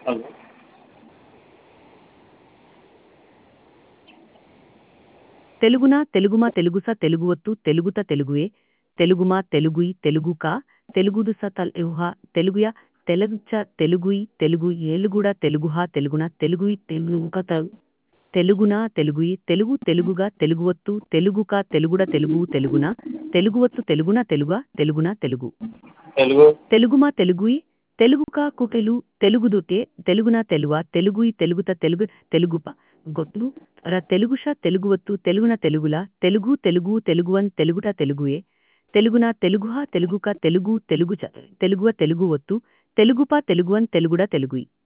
hello తెలుగున తెలుగుమా తెలుగుస తెలుగువత్తు తెలుగుత తెలుగుయే తెలుగుమా తెలుగుయి తెలుగుకా తెలుగుదుస తెలుహ తెలుగుయ తెలుగుచ తెలుగుయి తెలుగు ఏలుగుడ తెలుగుహ తెలుగున తెలుగుయి తెలుగుక తె- తెలుగున తెలుగుయి తెలుగు తెలుగుగా తెలుగువత్తు తెలుగుకా తెలుగుడ తెలుగు తెలుగున తెలుగువత్తు తెలుగున తెలుగా తెలుగున తెలుగు తెలుగు తెలుగుమా తెలుగుయి తెలుగుకా కుటెలు తెలుగుదుటే తెలుగున తెలువ తెలుగుయి తెలుగుత తెలుగు తెలుగుప గొత్తు ర తెలుగుష తెలుగువత్తు తెలుగున తెలుగుల తెలుగు తెలుగు తెలుగువన్ తెలుగుట తెలుగుయే తెలుగున తెలుగుహ తెలుగుక తెలుగు తెలుగుచ తెలుగువ తెలుగు ఒత్తు తెలుగుప తెలుగువన్ తెలుగుడ తెలుగుయి